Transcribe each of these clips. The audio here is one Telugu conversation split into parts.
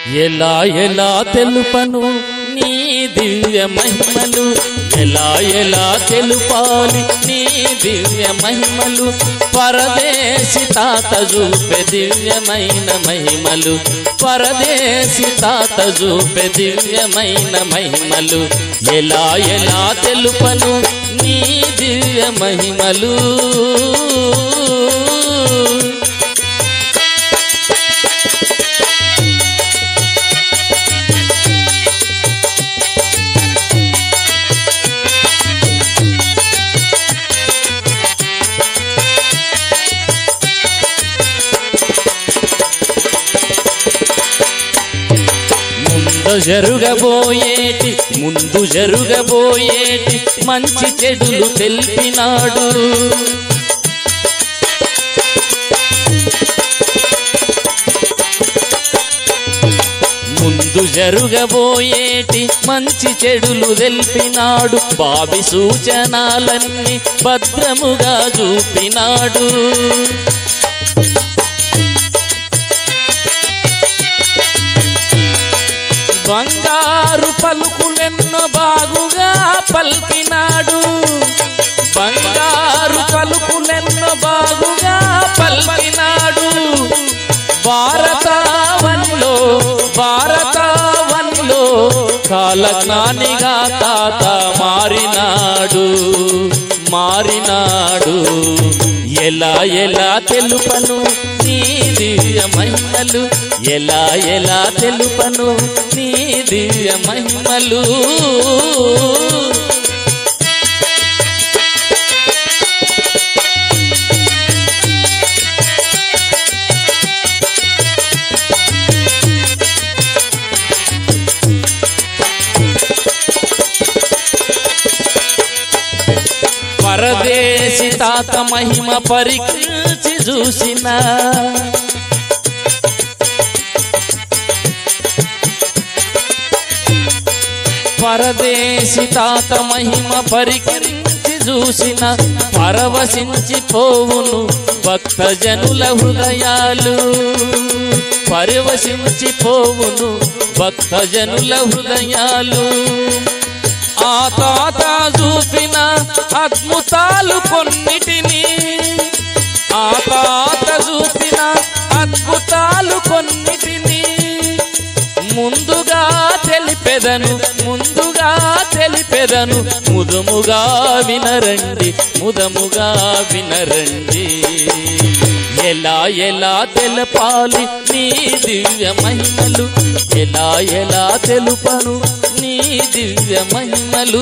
ఎలా ఎలా తెలుపను నీ దివ్య మహిమలు ఎలా ఎలా తెలుపాలి నీ దివ్య మహిమలు పరదేశి తాత చూపే దివ్యమైన మహిమలు పరదేశి తాత చూపే దివ్యమైన మహిమలు ఎలా ఎలా తెలుపను నీ దివ్య మహిమలు ముందు జరుగబోయేటి ముందు జరుగబోయేటి మంచి చెడులు తెలిపినాడు ముందు జరుగబోయేటి మంచి చెడులు తెలిపినాడు బావి సూచనాలన్నీ భద్రముగా చూపినాడు బంగారు పలుకులెన్నో బాగుగా పల్కినాడు బంగారు పలుకులెన్నో బాగుగా పల్కినాడు భారతావనిలో భారతావనిలో కాలజ్ఞానిగా తాత మారినాడు మారినాడు ఎలా ఎలా తెలుపను నీ దివ్య మహిమలు ఎలా ఎలా తెలుపను నీ దివ్య మహిమలు పరదేశి తాత మహిమ పరీక్షించి చూసిన పరదేశి తాత మహిమ పరీక్షించి చూసిన పరవశించి పోవును భక్తజనుల హృదయాలు పరవశించి పోవును భక్తజనుల హృదయాలు ఆ తాత చూపిన అద్భుతాలు కొన్నిటిని ఆ తాత చూపిన అద్భుతాలు కొన్నిటిని ముందుగా తెలిపెదను ముందుగా తెలిపెదను ముదుముగా వినరండి ముదముగా వినరండి ఎలా ఎలా తెలపాలి నీ దివ్య మహిమలు ఎలా ఎలా తెలుపను నీ దివ్య మహిమలు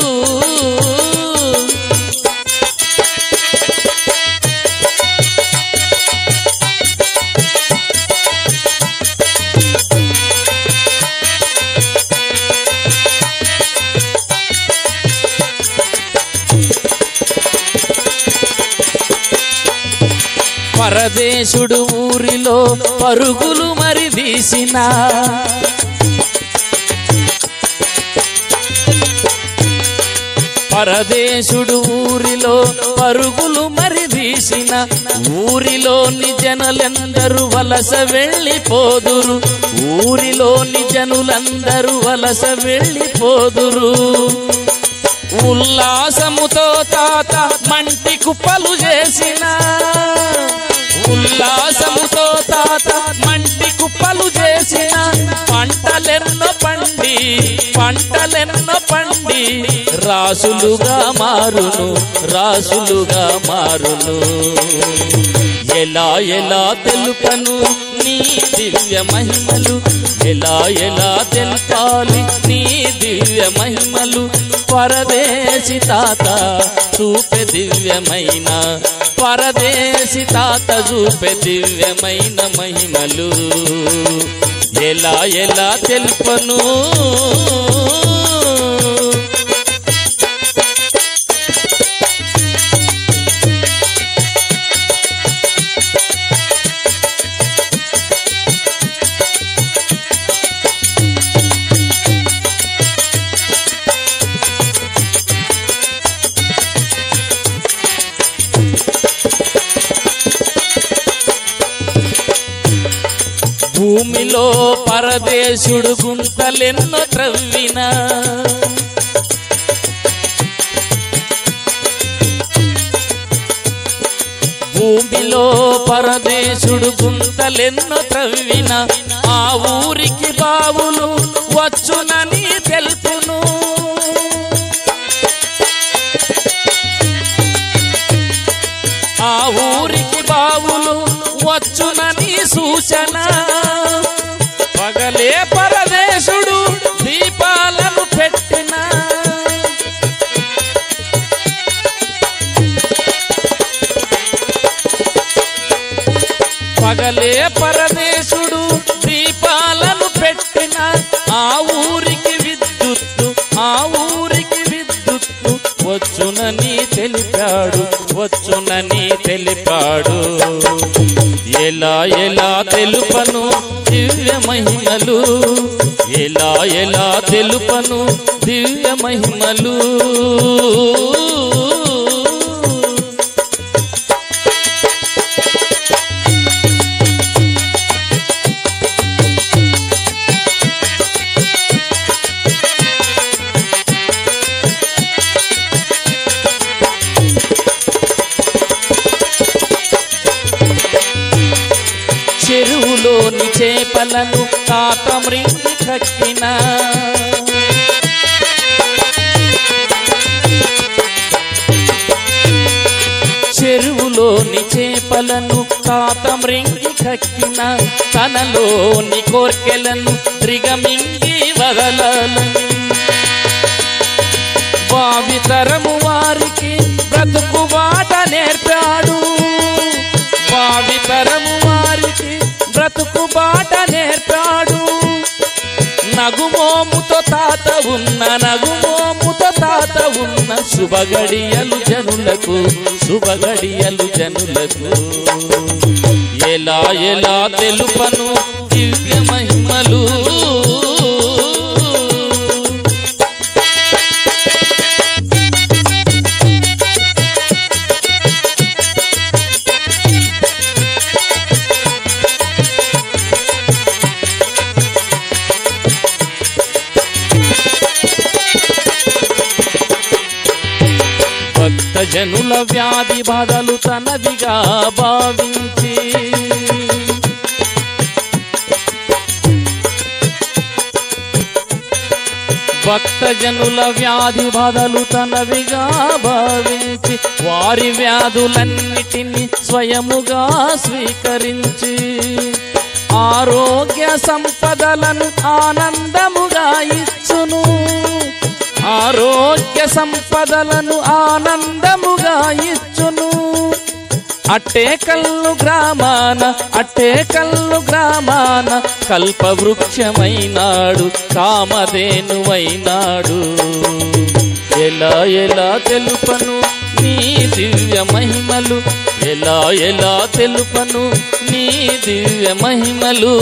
పరదేశుడు ఊరిలో పరుగులు మరి తీసిన పరదేశుడు ఊరిలో పరుగులు మరి తీసిన ఊరిలోని జనులందరూ వలస వెళ్ళిపోదురు ఊరిలోని జనులందరూ వలస వెళ్ళిపోదురు ఉల్లాసముతో తాత మంటి కుప్పలు చేసిన ఉల్లాసముతో తాత మంటి కుప్పలు చేసిన పంటలెన్నో పండి పంటలెన్నో పండి రాసులుగా మారును రాసులుగా మారును ఎలా ఎలా తెలుపను నీ దివ్య మహిమలు ఎలా ఎలా తెలపాలి నీ దివ్య మహిమలు పరదేశి తాత చూపే దివ్యమైన పరదేశి తాత చూపే దివ్యమైన మహిమలు ఎలా ఎలా తెలుపను భూమిలో పరదేశుడు గుంతలెన్నో త్రవ్వినా భూమిలో పరదేశుడు గుంతలెన్నో త్రవ్విన ఆ ఊరికి బావులు వచ్చునని తెలుపును ఆ ఊరికి బావులు వచ్చునని సూచన పగలే పరదేశుడు దీపాలను పెట్టిన పగలే పరదేశుడు దీపాలను పెట్టిన ఆ ఊరికి విద్యుత్తు ఆ ఊరికి విద్యుత్తు వచ్చునని తెలిపాడు వచ్చునని తెలిపాడు ఎలా ఎలా తెలుపను దివ్య మహిమలు ఎలా ఎలా తెలుపను దివ్య మహిమలు చెరువులోని చేపలను తాతమ్రింగి కక్కిన చెరువులోని చేపలను తాతమ్రింగి కక్కిన తనలోని కోర్కెలను త్రిగమింగి వదలాలని భావితరము వారికి బ్రతుకు బాట నేర్పాడు భావితరము వారికి బ్రతుకు బాట నేర్పాడు నగుమోముతో తాత ఉన్న నగుమోముతో తాత ఉన్న శుభగడియలు జనులకు శుభగడియలు జనులకు ఎలా ఎలా తెలుపను దివ్య మహిమలు భక్త జనుల వ్యాధి బాధలు తనవిగా భావించి భక్త జనుల వ్యాధి బాధలు తనవిగా భావించి వారి వ్యాధులన్నిటిని స్వయముగా స్వీకరించి ఆరోగ్య సంపదలను ఆనందముగా ఇచ్చును ఆరోగ్య సంపదలను ఆనందముగా ఇచ్చును అట్టే కల్లు గ్రామాన అట్టే కల్లు గ్రామాన కల్పవృక్షమైనాడు కామధేనువైనాడు ఎలా ఎలా తెలుపను నీ దివ్య మహిమలు ఎలా ఎలా తెలుపను నీ దివ్య మహిమలు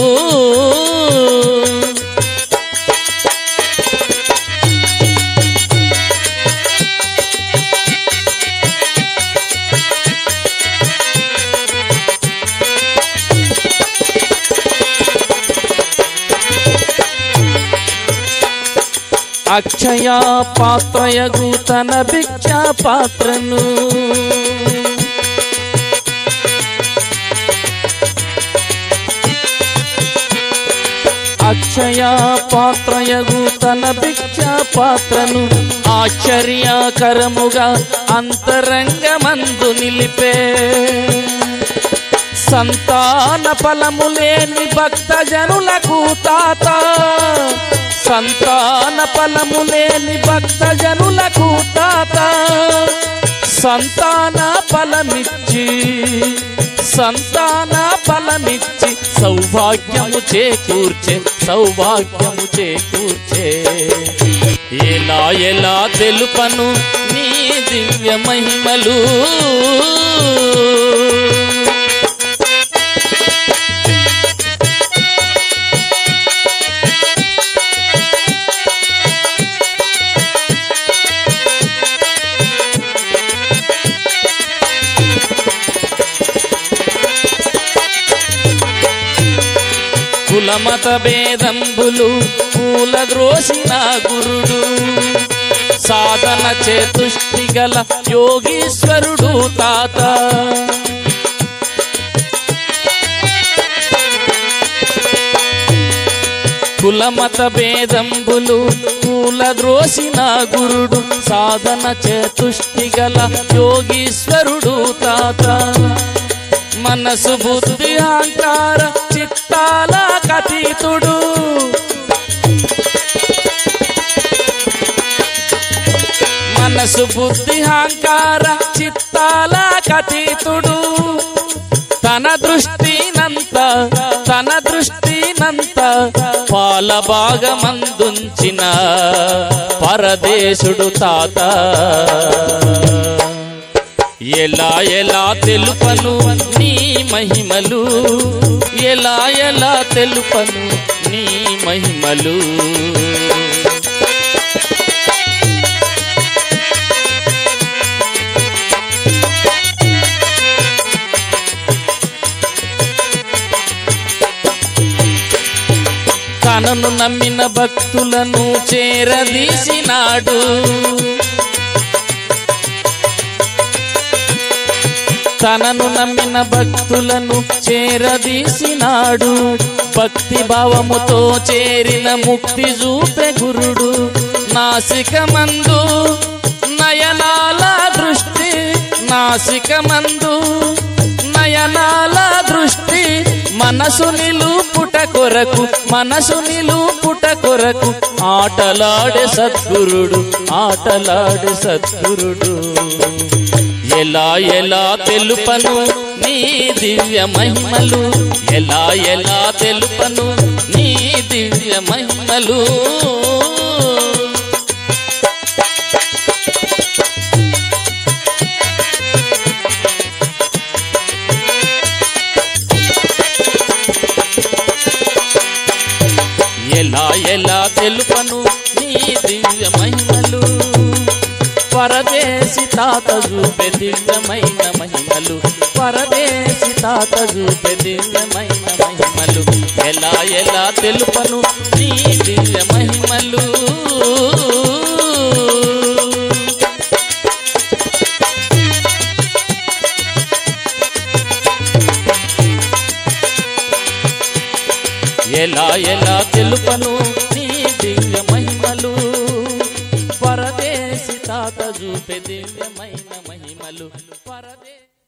అక్షయ పాత్రయగు తన భిక్ష పాత్రను అక్షయ పాత్రయగు తన భిక్ష పాత్రను ఆశ్చర్యకరముగా అంతరంగమందు నిలిపే సంతాన ఫలము లేని భక్త జనులకు తాత సంతాన ఫలము లేని భక్త జనులకు తాత సంతాన ఫలమిచ్చి సంతాన ఫలమిచ్చి సౌభాగ్యము చేకూర్చే సౌభాగ్యము చేకూర్చే ఎలా ఎలా తెలుపను నీ దివ్య మహిమలు కులమత భేదంబులు పూల ద్రోసిన గురుడు సాధన చేతుష్టి గల యోగీశ్వరుడు తాత కులమత భేదంబులు పూల ద్రోసిన గురుడు సాధన చేతుష్టి గల యోగీశ్వరుడు తాత మనసు బుద్ధి అహంకార చిత్తాల కతీతుడు మనసు బుద్ధి అహంకార చిత్తాల కతీతుడు తన దృష్టినంత తన దృష్టినంత పాల భాగమందుంచిన పరదేశుడు తాత ఎలా ఎలా తెలుపను నీ మహిమలు ఎలా ఎలా తెలుపను నీ మహిమలు తనను నమ్మిన భక్తులను చేరదీసినాడు తనను నమ్మిన భక్తులను చేరదీసినాడు భక్తి భావముతో చేరిన ముక్తి చూపే గురుడు నాసికమందు నయనాల దృష్టి నాసికమందు నయనాల దృష్టి మనసు నిలుపుట కొరకు మనసు నిలుపుట కొరకు ఆటలాడే సద్గురుడు ఆటలాడే సద్గురుడు ఎలా ఎలా తెలుపను నీ దివ్య మహిమలు ఎలా ఎలా తెలుపను నీ దివ్య మహిమలు ఎలా ఎలా తెలుపను నీ దివ్య మహిమలు పరదేశి తాత చూపే దివ్యమైన మహిమలు పరదేశి తాత చూపే దివ్యమైన మహిమలు ఎలా ఎలా తెలుపను నీ దివ్య మహిమలు ఎలా ఎలా తెలుపను నీ దివ్య మహిమలు పరదేశి తాత చూపే దివ్యమైన మహిమలు పరదే